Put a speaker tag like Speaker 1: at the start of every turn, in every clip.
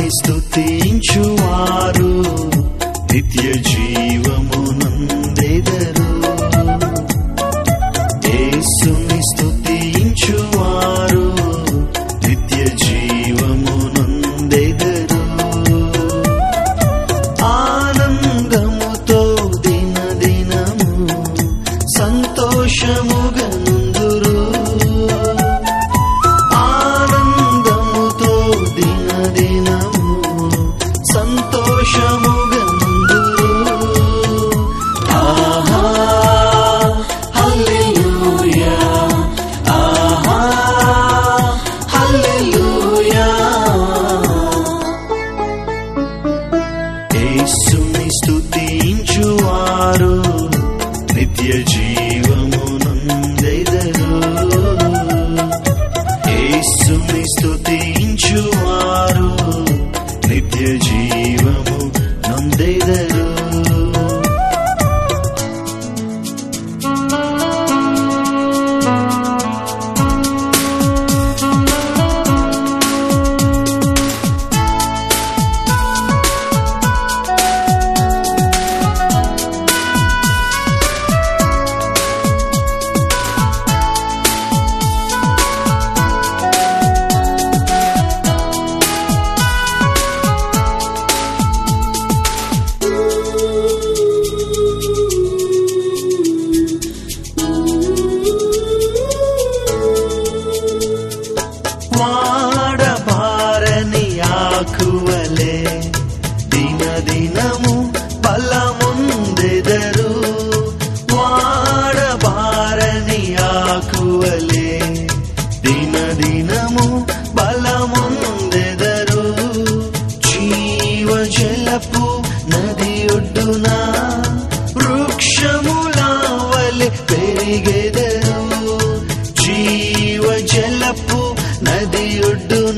Speaker 1: యేసుని స్తుతించువారు నిత్య జీవమునందెదరు యేసుని స్తుతించువారు నిత్య జీవమునందెదరు ఆనందముతో దిన దినము సంతోషముగా నుందురు ఆనందముతో దిన దినము సంతోషముగా నుందురు ఆహా హల్లెలూయా ఆహా హల్లెలూయా యేసుని స్తుతించువారు నిత్య జీవమునందెదరు యేసుని స్తుతించువారు నిత్య జీవము నందెదరు వాడబారని ఆకువలే దిన దినము బలముందెదరు వాడబారని ఆకువలే దిన దినము బలముందెదరు జీవ జలపు నది ఒడ్డున వృక్షములావలి పెరిగెదరు జీవ జలపు నది ఒడ్డున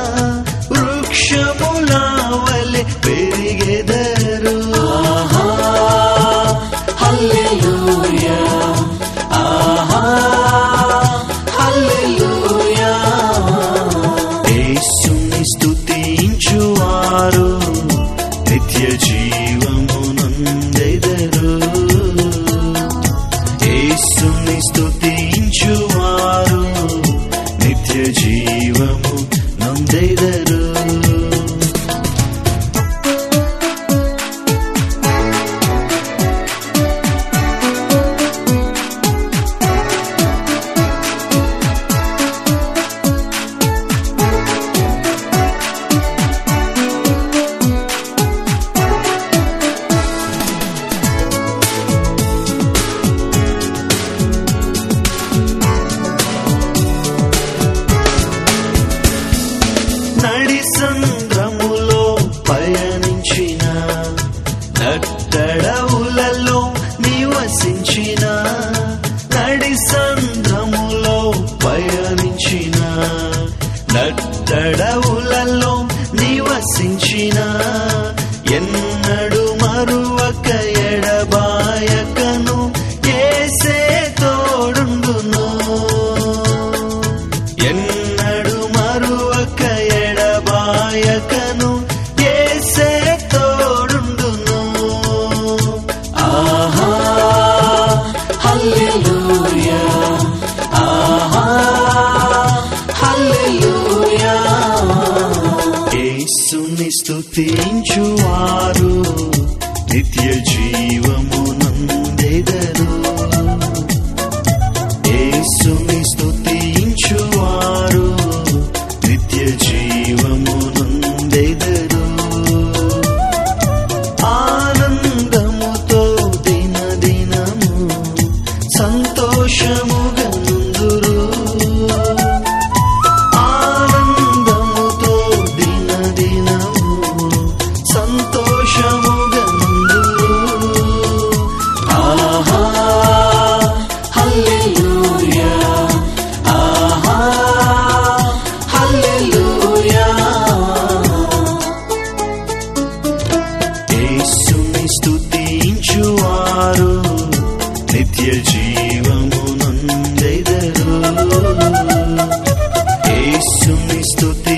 Speaker 1: వృక్షములావలి పెరిగెదరు ఆహా హల్లెలూయా ఆహా హల్లెలూయా యేసుని స్తుతించువారు నిత్య జీవమునందెదరు యేసుని స్తుతించువారు నిత్య జీవము నందెదరు నడి సంద్రములో పయనించిన నట్టడవులలో నివసించిన నడి సంద్రములో పయనించిన నట్టడవులలో నివసించిన ఎన్నడు మరువక ఎడబాయకను ఏసే తోడుండును ఎన్నడు మరువక ఎడబాయకను ఏసే తోడుండును ఆహా హల్లెలూయా ఆహా హల్లెలూయా యేసుని స్తుతించువారు నిత్య జీవమునందెదరు యేసుని స్తుతించువారు నిత్య జీవమునందెదరు ఆనందముతో దిన దినము సంతోషముగా నుందురు ఆనందముతో దిన దినము సంతోషముగా నుందురు ఆహా హల్లెలూయా ఆహా హల్లెలూయా యేసుని స్తుతించువారు నిత్య జీవమునందెదరు యేసుని స్తుతి